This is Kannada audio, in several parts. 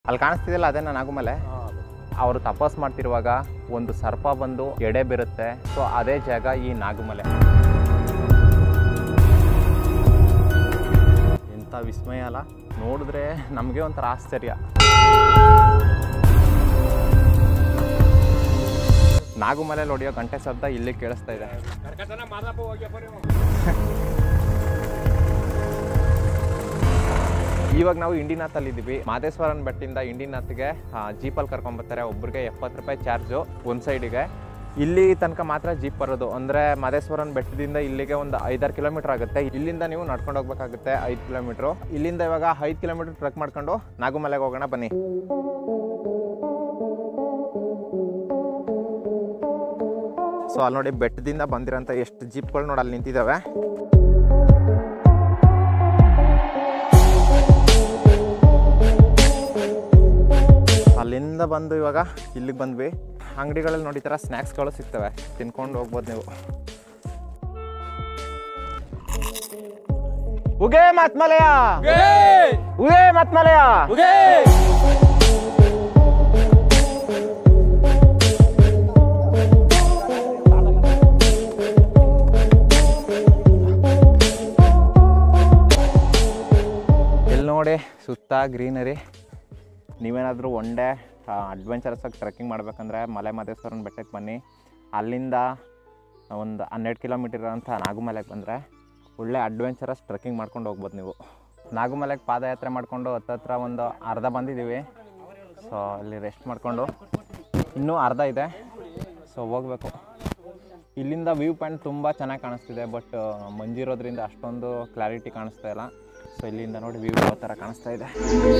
ಅಲ್ಲಿ ಕಾಣಿಸ್ತಿದೆಯಲ್ಲ ಅದೇ ನಾನು ಆಗುಮೇಲೆ ಅವರು ತಪಸ್ ಮಾಡ್ತಿರುವಾಗ ಒಂದು ಸರ್ಪ ಬಂದು ಎಡೆ ಬೀರುತ್ತೆ ಸೊ ಅದೇ ಜಾಗ ಈ ನಾಗಮಲೆ ಎಂಥ ವಿಸ್ಮಯ ಅಲ್ಲ ನೋಡಿದ್ರೆ ನಮಗೆ ಒಂಥರ ಆಶ್ಚರ್ಯ ನಾಗುಮಲೆಯಲ್ಲಿ ಹೊಡೆಯೋ ಗಂಟೆ ಶಬ್ದ ಇಲ್ಲಿ ಕೇಳಿಸ್ತಾ ಇದೆ ಇವಾಗ ನಾವು ಇಂಡಿನಾಥಲ್ಲಿ ಇದ್ದೀವಿ ಮಾದೇಶ್ವರನ್ ಬೆಟ್ಟಿಂದ ಇಂಡಿನಾಥ್ಗೆ ಜೀಪಲ್ಲಿ ಕರ್ಕೊಂಬರ್ತಾರೆ ಒಬ್ರಿಗೆ ಎಪ್ಪತ್ತು ರೂಪಾಯಿ ಚಾರ್ಜು ಒಂದು ಸೈಡಿಗೆ ಇಲ್ಲಿ ತನಕ ಮಾತ್ರ ಜೀಪ್ ಬರೋದು ಅಂದರೆ ಮಾದೇಶ್ವರನ್ ಬೆಟ್ಟದಿಂದ ಇಲ್ಲಿಗೆ ಒಂದು ಐದಾರು ಕಿಲೋಮೀಟರ್ ಆಗುತ್ತೆ ಇಲ್ಲಿಂದ ನೀವು ನಡ್ಕೊಂಡು ಹೋಗ್ಬೇಕಾಗುತ್ತೆ ಐದು ಕಿಲೋಮೀಟ್ರು ಇಲ್ಲಿಂದ ಇವಾಗ ಐದು ಕಿಲೋಮೀಟರ್ ಟ್ರೆಕ್ ಮಾಡ್ಕೊಂಡು ನಾಗುಮಲೆಗೆ ಹೋಗೋಣ ಬನ್ನಿ ಸೊ ಅಲ್ಲಿ ನೋಡಿ ಬೆಟ್ಟದಿಂದ ಬಂದಿರೋಂಥ ಎಷ್ಟು ಜೀಪ್ಗಳು ನೋಡಿ ಅಲ್ಲಿ ನಿಂತಿದ್ದಾವೆ ಅಲ್ಲಿಂದ ಬಂದು ಇವಾಗ ಇಲ್ಲಿಗೆ ಬಂದ್ವಿ ಅಂಗಡಿಗಳಲ್ಲಿ ನೋಡಿ ಈ ಥರ ಸ್ನ್ಯಾಕ್ಸ್ಗಳು ಸಿಗ್ತವೆ ತಿನ್ಕೊಂಡು ಹೋಗ್ಬೋದು ನೀವು ಉಗೇ ಮತ್ಮಲಯ ಉಗೇ ಮತ್ಮಲಯ ಇಲ್ಲಿ ನೋಡಿ ಸುತ್ತ ಗ್ರೀನರಿ ನೀವೇನಾದರೂ ಒನ್ ಡೇ ಅಡ್ವೆಂಚರಸ್ ಆಗಿ ಟ್ರೆಕ್ಕಿಂಗ್ ಮಾಡ್ಬೇಕಂದ್ರೆ ಮಲೆ ಮಹದೇಶ್ವರನ ಬೆಟ್ಟಕ್ಕೆ ಬನ್ನಿ ಅಲ್ಲಿಂದ ಒಂದು ಹನ್ನೆರಡು ಕಿಲೋಮೀಟರ್ ಇರೋಂಥ ನಾಗುಮಲೆಗೆ ಬಂದರೆ ಒಳ್ಳೆ ಅಡ್ವೆಂಚರಸ್ ಟ್ರೆಕ್ಕಿಂಗ್ ಮಾಡ್ಕೊಂಡು ಹೋಗ್ಬೋದು ನೀವು ನಾಗುಮಲೆಗೆ ಪಾದಯಾತ್ರೆ ಮಾಡಿಕೊಂಡು ಹತ್ತತ್ರ ಒಂದು ಅರ್ಧ ಬಂದಿದ್ದೀವಿ ಸೊ ಅಲ್ಲಿ ರೆಸ್ಟ್ ಮಾಡಿಕೊಂಡು ಇನ್ನೂ ಅರ್ಧ ಇದೆ ಸೊ ಹೋಗಬೇಕು ಇಲ್ಲಿಂದ ವ್ಯೂ ಪಾಯಿಂಟ್ ತುಂಬ ಚೆನ್ನಾಗಿ ಕಾಣಿಸ್ತಿದೆ ಬಟ್ ಮಂಜಿರೋದ್ರಿಂದ ಅಷ್ಟೊಂದು ಕ್ಲಾರಿಟಿ ಕಾಣಿಸ್ತಾ ಇಲ್ಲ ಸೊ ಇಲ್ಲಿಂದ ನೋಡಿ ವ್ಯೂ ಯಾವ ಥರ ಕಾಣಿಸ್ತಾ ಇದೆ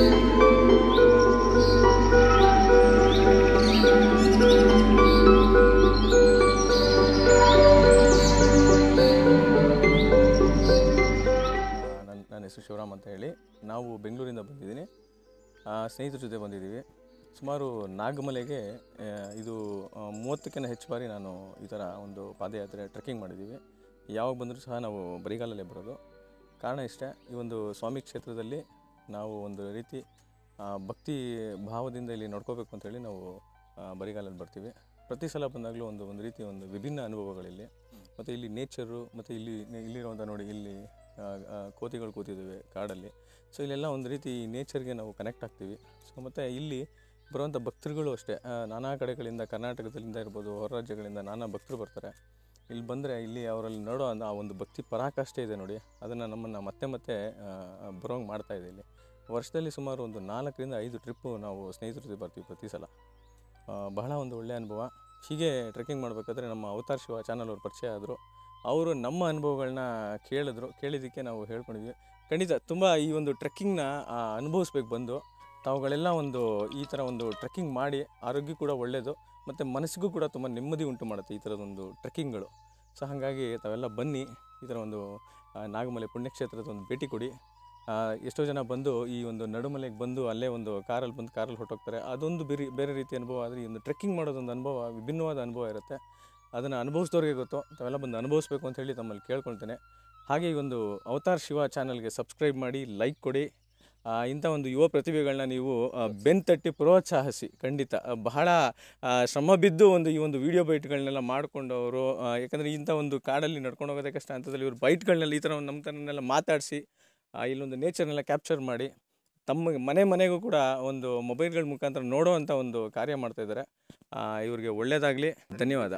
ನನ್ನ ನನ್ನ ಹೆಸರು ಶಿವರಾಮ್ ಅಂತ ಹೇಳಿ ನಾವು ಬೆಂಗಳೂರಿಂದ ಬಂದಿದ್ದೀನಿ ಆ, ಸ್ನೇಹಿತರ ಜೊತೆ ಬಂದಿದ್ದೀವಿ ಸುಮಾರು ನಾಗಮಲೆಗೆ ಆ, ಇದು ಆ, ಮೂವತ್ತಕ್ಕಿಂತ ಹೆಚ್ಚು ಬಾರಿ ನಾನು ಈ ಥರ ಒಂದು ಪಾದಯಾತ್ರೆ ಟ್ರೆಕ್ಕಿಂಗ್ ಮಾಡಿದ್ದೀವಿ ಯಾವಾಗ ಬಂದರೂ ಸಹ ನಾವು ಬರಿಗಾಲಲ್ಲೇ ಬರೋದು ಕಾರಣ ಇಷ್ಟೇ ಈ ಒಂದು ಸ್ವಾಮಿ ಕ್ಷೇತ್ರದಲ್ಲಿ ನಾವು ಒಂದು ರೀತಿ ಆ, ಭಕ್ತಿ ಭಾವದಿಂದ ಇಲ್ಲಿ ನೋಡ್ಕೋಬೇಕು ಅಂತೇಳಿ ನಾವು ಆ, ಬರಿಗಾಲಲ್ಲಿ ಬರ್ತೀವಿ ಪ್ರತಿ ಸಲ ಬಂದಾಗಲೂ ಒಂದು ಒಂದು ರೀತಿ ಒಂದು ವಿಭಿನ್ನ ಅನುಭವಗಳಿಲ್ಲಿ ಮತ್ತು ಇಲ್ಲಿ ನೇಚರು ಮತ್ತು ಇಲ್ಲಿ ಇಲ್ಲಿರುವಂಥ ನೋಡಿ ಇಲ್ಲಿ ಆ, ಆ, ಕೋತಿಗಳು ಕೂತಿದ್ದಾವೆ ಕಾಡಲ್ಲಿ ಸೊ ಇಲ್ಲೆಲ್ಲ ಒಂದು ರೀತಿ ನೇಚರ್ಗೆ ನಾವು ಕನೆಕ್ಟ್ ಆಗ್ತೀವಿ ಸೊ ಮತ್ತು ಇಲ್ಲಿ ಬರುವಂಥ ಭಕ್ತರುಗಳು ಅಷ್ಟೇ ಆ, ನಾನಾ ಕಡೆಗಳಿಂದ ಕರ್ನಾಟಕದಿಂದ ಇರ್ಬೋದು ಹೊರ ರಾಜ್ಯಗಳಿಂದ ನಾನಾ ಭಕ್ತರು ಬರ್ತಾರೆ ಇಲ್ಲಿ ಬಂದರೆ ಇಲ್ಲಿ ಅವರಲ್ಲಿ ನೋಡೋ ಅಂದ ಆ ಒಂದು ಭಕ್ತಿ ಪರಾಕಾಷ್ಠೆ ಇದೆ ನೋಡಿ ಅದನ್ನು ನಮ್ಮನ್ನು ಮತ್ತೆ ಮತ್ತೆ ಬರೋಂಗೆ ಮಾಡ್ತಾ ಇದೆ ಇಲ್ಲಿ ವರ್ಷದಲ್ಲಿ ಸುಮಾರು ಒಂದು ನಾಲ್ಕರಿಂದ ಐದು ಟ್ರಿಪ್ಪು ನಾವು ಸ್ನೇಹಿತರ ಜೊತೆ ಬರ್ತೀವಿ ಪ್ರತಿ ಸಲ ಆ, ಬಹಳ ಒಂದು ಒಳ್ಳೆಯ ಅನುಭವ ಹೀಗೆ ಟ್ರೆಕ್ಕಿಂಗ್ ಮಾಡಬೇಕಾದ್ರೆ ನಮ್ಮ ಅವತಾರ್ ಶಿವ ಚಾನಲ್ ಅವ್ರು ಪರಿಚಯ ಆದರು ಅವರು ನಮ್ಮ ಅನುಭವಗಳನ್ನ ಕೇಳಿದ್ರು ಕೇಳಿದ್ದಕ್ಕೆ ನಾವು ಹೇಳ್ಕೊಂಡಿದ್ವಿ ಖಂಡಿತ ತುಂಬ ಈ ಒಂದು ಟ್ರೆಕ್ಕಿಂಗ್ನ ಅನುಭವಿಸ್ಬೇಕು ಬಂದು ತಾವುಗಳೆಲ್ಲ ಒಂದು ಈ ಥರ ಒಂದು ಟ್ರೆಕ್ಕಿಂಗ್ ಮಾಡಿ ಆರೋಗ್ಯ ಕೂಡ ಒಳ್ಳೆಯದು ಮತ್ತು ಮನಸ್ಸಿಗೂ ಕೂಡ ತುಂಬ ನೆಮ್ಮದಿ ಉಂಟು ಮಾಡುತ್ತೆ ಈ ಥರದೊಂದು ಟ್ರೆಕ್ಕಿಂಗ್ಗಳು ಸೊ ಹಾಗಾಗಿ ತಾವೆಲ್ಲ ಬನ್ನಿ ಈ ಥರ ಒಂದು ಆ, ನಾಗಮಲೆ ಪುಣ್ಯಕ್ಷೇತ್ರದ ಒಂದು ಭೇಟಿ ಕೊಡಿ ಆ, ಎಷ್ಟೋ ಜನ ಬಂದು ಈ ಒಂದು ನಡುಮಲೆಗೆ ಬಂದು ಅಲ್ಲೇ ಒಂದು ಕಾರಲ್ಲಿ ಬಂದು ಕಾರಲ್ಲಿ ಹೊರಟೋಗ್ತಾರೆ ಅದೊಂದು ಬೇರೆ ಬೇರೆ ರೀತಿಯ ಅನುಭವ ಆದರೆ ಈ ಒಂದು ಟ್ರೆಕ್ಕಿಂಗ್ ಮಾಡೋದೊಂದು ಅನುಭವ ವಿಭಿನ್ನವಾದ ಅನುಭವ ಇರುತ್ತೆ ಅದನ್ನು ಅನುಭವಿಸಿದವ್ರಿಗೆ ಗೊತ್ತು ತಾವೆಲ್ಲ ಬಂದು ಅನುಭವಿಸ್ಬೇಕು ಅಂತ ಹೇಳಿ ತಮ್ಮಲ್ಲಿ ಕೇಳ್ಕೊಳ್ತೇನೆ ಹಾಗೆ ಈ ಒಂದು ಅವತಾರ್ ಶಿವ ಚಾನಲ್ಗೆ ಸಬ್ಸ್ಕ್ರೈಬ್ ಮಾಡಿ ಲೈಕ್ ಕೊಡಿ ಆ, ಇಂಥ ಒಂದು ಯುವ ಪ್ರತಿಭೆಗಳನ್ನ ನೀವು ಆ, ಬೆನ್ತಟ್ಟಿ ಪ್ರೋತ್ಸಾಹಿಸಿ ಖಂಡಿತ ಆ, ಬಹಳ ಆ, ಶ್ರಮ ಬಿದ್ದು ಒಂದು ಈ ಒಂದು ವಿಡಿಯೋ ಬೈಟ್ಗಳನ್ನೆಲ್ಲ ಮಾಡಿಕೊಂಡವರು ಯಾಕಂದರೆ ಇಂಥ ಒಂದು ಕಾಡಲ್ಲಿ ನಡ್ಕೊಂಡು ಹೋಗೋದೇ ಕಷ್ಟ ಹಂತದಲ್ಲಿ ಇವರು ಬೈಟ್ಗಳನ್ನೆಲ್ಲ ಈ ಥರ ಒಂದು ನಮ್ಮ ಥರನ್ನೆಲ್ಲ ಮಾತಾಡಿಸಿ ಇಲ್ಲೊಂದು ನೇಚರ್ನೆಲ್ಲ ಕ್ಯಾಪ್ಚರ್ ಮಾಡಿ ತಮ್ಮ ಮನೆ ಮನೆಗೂ ಕೂಡ ಒಂದು ಮೊಬೈಲ್ಗಳ ಮುಖಾಂತರ ನೋಡೋವಂಥ ಒಂದು ಕಾರ್ಯ ಮಾಡ್ತಾ ಇದ್ದಾರೆ ಆ, ಇವ್ರಿಗೆ ಒಳ್ಳೆಯದಾಗಲಿ ಧನ್ಯವಾದ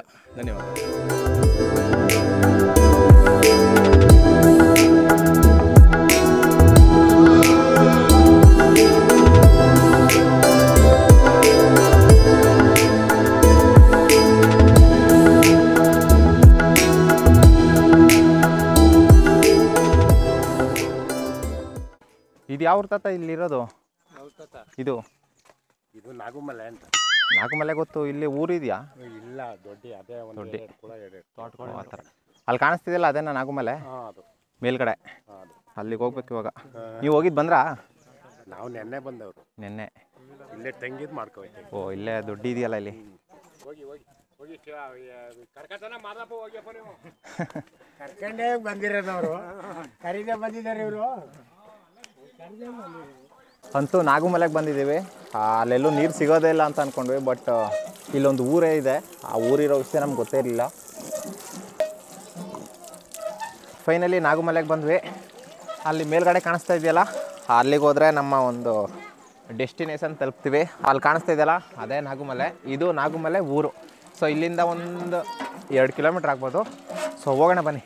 ಧನ್ಯವಾದ ಇದು ಯಾವ ತಾತ ಇಲ್ಲಿರೋದು ಇದು ಇದು ನಾಗುಮಲೆ ಅಂತ ನಾಗುಮಲೆ ಗೊತ್ತು ಇಲ್ಲಿ ಊರಿದೆಯಾ ಇಲ್ಲ ದೊಡ್ಡ ಅದೇ ಒಂದು ದೊಡ್ಡ. ಎರಡು ಕುಳ ಎರಡು ಆ ಥರ ಅಲ್ಲಿ ಕಾಣಿಸ್ತಿದೆಯಲ್ಲ ಅದೇ ನಾಗುಮಲೆ ಹಾಂ ಅದು ಮೇಲ್ಗಡೆ ಹಾಂ ಅದು ಅಲ್ಲಿಗೆ ಹೋಗ್ಬೇಕು ಇವಾಗ ನೀವು ಹೋಗಿದ್ದು ಬಂದ್ರಾ ನಾವು ನೆನ್ನೆ ಬಂದವರು ನಿನ್ನೆ ಇಲ್ಲೇ ತಂಗಿದ್ ಮಾಡ್ಕೋಬೇಕು ಓ ಇಲ್ಲೇ ದುಡ್ಡು ಇದೆಯಲ್ಲ ಇಲ್ಲಿ ಹೋಗಿ ಹೋಗಿ ಹೋಗಿ ಕರ್ಕತನ ಮಾದಪ್ಪ ಹೋಗ್ಯಪ್ಪ ನೀವು ಕರ್ಕೊಂಡೇ ಬಂದಿರೋದವರು ಕರೀದೆ ಬಂದಿದ್ದಾರೆ ಇವರು ಅಂತೂ ನಾಗುಮಲೆಗೆ ಬಂದಿದ್ದೀವಿ ಆ, ಅಲ್ಲೆಲ್ಲೂ ನೀರು ಸಿಗೋದೇ ಇಲ್ಲ ಅಂತ ಅಂದ್ಕೊಂಡ್ವಿ ಬಟ್ ಇಲ್ಲೊಂದು ಊರೇ ಇದೆ ಆ ಊರಿರೋ ವಿಷಯ ನಮ್ಗೆ ಗೊತ್ತೇ ಇರಲಿಲ್ಲ ಫೈನಲಿ ನಾಗುಮಲೆಗೆ ಬಂದ್ವಿ ಅಲ್ಲಿ ಮೇಲ್ಗಡೆ ಕಾಣಿಸ್ತಾ ಇದೆಯಲ್ಲ ಅಲ್ಲಿಗೆ ಹೋದರೆ ನಮ್ಮ ಒಂದು ಡೆಸ್ಟಿನೇಷನ್ ತಲುಪ್ತೀವಿ ಅಲ್ಲಿ ಕಾಣಿಸ್ತಾ ಇದೆಯಲ್ಲ ಅದೇ ನಾಗುಮಲೆ ಇದು ನಾಗುಮಲೆ ಊರು ಸೊ ಇಲ್ಲಿಂದ ಒಂದು ಎರಡು ಕಿಲೋಮೀಟ್ರ್ ಆಗ್ಬೋದು ಸೊ ಹೋಗೋಣ ಬನ್ನಿ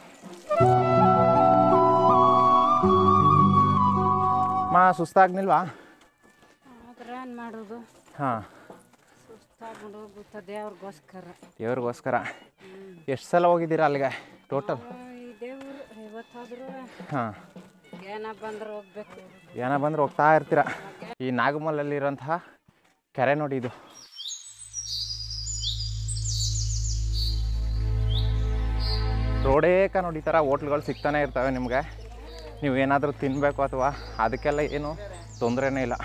ಮಾ ಸುಸ್ತಾಗ್ನಿಲ್ವಾ ಆದ್ರೆ ಏನು ಮಾಡೋದು ಹಾಂ ಸುಸ್ತಾಗ್ಬಿಡು ಗೊತ್ತ ದೇವ್ರಿಗೋಸ್ಕರ ದೇವ್ರಿಗೋಸ್ಕರ ಎಷ್ಟು ಸಲ ಹೋಗಿದ್ದೀರಾ ಅಲ್ಲಿಗೆ ಟೋಟಲ್ ಈ ದೇವ್ರು ಇವತ್ತಾದ್ರೂ ಹಾಂ ಏನ ಬಂದ್ರೆ ಹೋಗ್ಬೇಕು ಏನೋ ಬಂದ್ರೆ ಹೋಗ್ತಾ ಇರ್ತೀರ ಈ ನಾಗಮಲಲ್ಲಿರೋಂತಹ ಕೆರೆ ನೋಡಿ ಇದು ರೋಡೇಕ ನೋಡಿ ಈ ಥರ ಹೋಟ್ಲ್ಗಳು ಸಿಗ್ತಾನೆ ಇರ್ತವೆ ನಿಮಗೆ ನೀವು ಏನಾದರೂ ತಿನ್ನಬೇಕು ಅಥವಾ ಅದಕ್ಕೆಲ್ಲ ಏನು ತೊಂದರೆನೇ ಇಲ್ಲ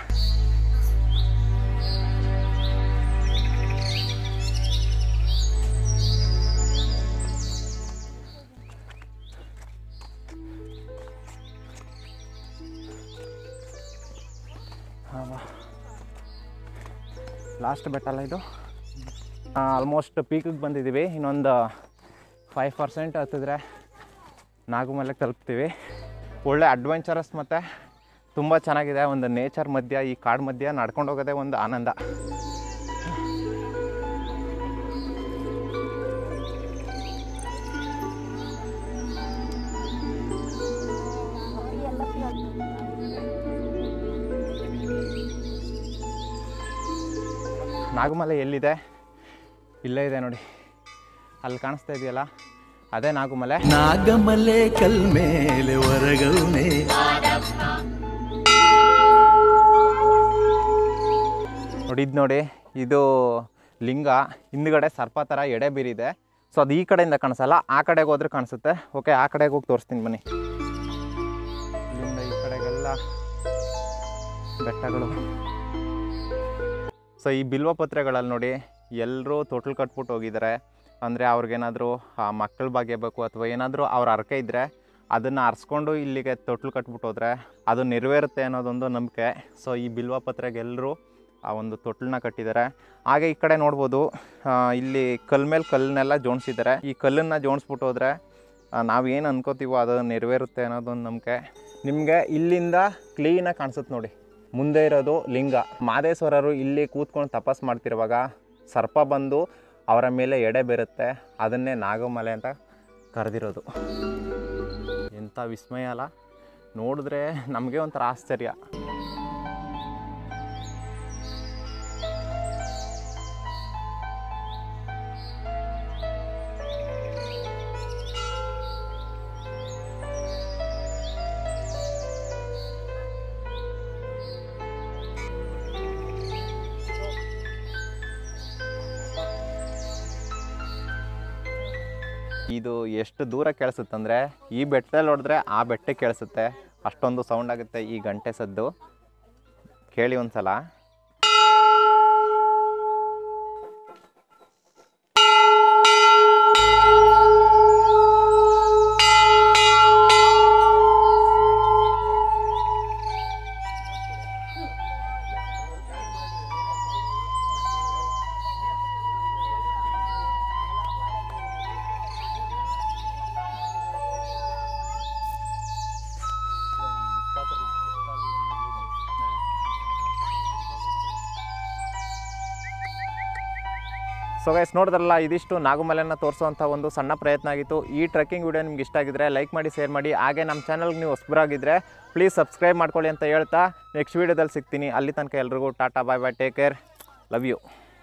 ಲಾಸ್ಟ್ ಬೆಟ್ಟ ಅಲ್ಲ ಇದು ಆಲ್ಮೋಸ್ಟ್ ಪೀಕಿಗೆ ಬಂದಿದ್ದೀವಿ ಇನ್ನೊಂದು ಫೈವ್ ಪರ್ಸೆಂಟ್ ಹತ್ತಿದ್ರೆ ನಾಗುಮಲೆಗೆ ತಲುಪ್ತೀವಿ ಒಳ್ಳೆ ಅಡ್ವೆಂಚರಸ್ ಮತ್ತು ತುಂಬ ಚೆನ್ನಾಗಿದೆ ಒಂದು ನೇಚರ್ ಮಧ್ಯ ಈ ಕಾಡು ಮಧ್ಯ ನಡ್ಕೊಂಡು ಹೋಗೋದೇ ಒಂದು ಆನಂದ ನಾಗುಮಲೆ ಎಲ್ಲಿದೆ ಇಲ್ಲೇ ಇದೆ ನೋಡಿ ಅಲ್ಲಿ ಕಾಣಿಸ್ತಾ ಇದೆಯಲ್ಲ ಅದೇ ನಾಗುಮಲೆ ನಾಗಮಲೆ ಕಲ್ಮೇಲೆ ಹೊರಗೌನೆ ನೋಡಿದ್ ನೋಡಿ ಇದು ಲಿಂಗ ಹಿಂದ್ಗಡೆ ಸರ್ಪ ಥರ ಎಡೆ ಬೀರಿದೆ ಸೊ ಅದು ಈ ಕಡೆಯಿಂದ ಕಾಣಿಸಲ್ಲ ಆ ಕಡೆಗೆ ಹೋದ್ರೆ ಕಾಣಿಸುತ್ತೆ ಓಕೆ ಆ ಕಡೆಗೆ ಹೋಗಿ ತೋರಿಸ್ತೀನಿ ಬನ್ನಿ ಇಲ್ಲಿಂದ ಈ ಕಡೆಗೆಲ್ಲ ಬೆಟ್ಟಗಳು ಸೊ ಈ ಬಿಲ್ವ ಪತ್ರೆಗಳಲ್ಲಿ ನೋಡಿ ಎಲ್ಲರೂ ತೊಟ್ಲು ಕಟ್ಬಿಟ್ಟು ಹೋಗಿದ್ದಾರೆ ಅಂದರೆ ಅವ್ರಿಗೇನಾದರೂ ಮಕ್ಕಳ ಬಗ್ಗೆ ಬೇಕು ಅಥವಾ ಏನಾದರೂ ಅವ್ರ ಹರಕೆ ಇದ್ದರೆ ಅದನ್ನು ಅರ್ಸ್ಕೊಂಡು ಇಲ್ಲಿಗೆ ತೊಟ್ಲು ಕಟ್ಬಿಟ್ಟು ಹೋದರೆ ಅದು ನೆರವೇರುತ್ತೆ ಅನ್ನೋದೊಂದು ನಂಬಿಕೆ ಸೊ ಈ ಬಿಲ್ವ ಪತ್ರೆಗೆ ಎಲ್ಲರೂ ಆ ಒಂದು ತೊಟ್ಲನ್ನ ಕಟ್ಟಿದ್ದಾರೆ ಹಾಗೆ ಈ ಕಡೆ ನೋಡ್ಬೋದು ಆ, ಇಲ್ಲಿ ಕಲ್ ಮೇಲೆ ಕಲ್ಲನ್ನೆಲ್ಲ ಜೋಡಿಸಿದ್ದಾರೆ ಈ ಕಲ್ಲನ್ನು ಜೋಡಿಸ್ಬಿಟ್ಟು ಹೋದರೆ ನಾವೇನು ಅನ್ಕೋತೀವೋ ಅದು ನೆರವೇರುತ್ತೆ ಅನ್ನೋದೊಂದು ನಂಬಿಕೆ ನಿಮಗೆ ಇಲ್ಲಿಂದ ಕ್ಲೀನಾಗಿ ಕಾಣಿಸುತ್ತೆ ನೋಡಿ ಮುಂದೆ ಇರೋದು ಲಿಂಗ ಮಾದೇಶ್ವರರು ಇಲ್ಲಿ ಕೂತ್ಕೊಂಡು ತಪಸ್ ಮಾಡ್ತಿರುವಾಗ ಸರ್ಪ ಬಂದು ಅವರ ಮೇಲೆ ಎಡೆ ಬೇರುತ್ತೆ ಅದನ್ನೇ ನಾಗಮಲೆ ಅಂತ ಕರೆದಿರೋದು ಎಂಥ ವಿಸ್ಮಯ ಅಲ್ಲ ನೋಡಿದ್ರೆ ನಮಗೆ ಒಂಥರ ಆಶ್ಚರ್ಯ ಇದು ಎಷ್ಟು ದೂರ ಕೇಳಿಸುತ್ತಂದರೆ ಈ ಬೆಟ್ಟದಲ್ಲಿ ಹೊಡೆದ್ರೆ ಆ ಬೆಟ್ಟಕ್ಕೆ ಕೇಳಿಸುತ್ತೆ ಅಷ್ಟೊಂದು ಸೌಂಡ್ ಆಗುತ್ತೆ ಈ ಗಂಟೆ ಸದ್ದು ಕೇಳಿ ಒಂದ್ಸಲ ಸೊ ಗೈಸ್ ನೋಡಿದ್ರಲ್ಲ ಇದಿಷ್ಟು ನಾಗುಮಲೆನ ತೋರಿಸುವಂಥ ಒಂದು ಸಣ್ಣ ಪ್ರಯತ್ನ ಆಗಿತ್ತು ಈ ಟ್ರೆಕ್ಕಿಂಗ್ ವಿಡಿಯೋ ನಿಮ್ಗೆ ಇಷ್ಟ ಆಗಿದ್ರೆ ಲೈಕ್ ಮಾಡಿ ಶೇರ್ ಮಾಡಿ ಹಾಗೆ ನಮ್ಮ ಚಾನಲ್ಗೆ ನೀವು ಹೊಸಬರಾಗಿದ್ದರೆ ಪ್ಲೀಸ್ ಸಬ್ಸ್ಕ್ರೈಬ್ ಮಾಡ್ಕೊಳ್ಳಿ ಅಂತ ಹೇಳ್ತಾ ನೆಕ್ಸ್ಟ್ ವೀಡಿಯೋದಲ್ಲಿ ಸಿಗ್ತೀನಿ ಅಲ್ಲಿ ತನಕ ಎಲ್ರಿಗೂ tata bye bye take care love you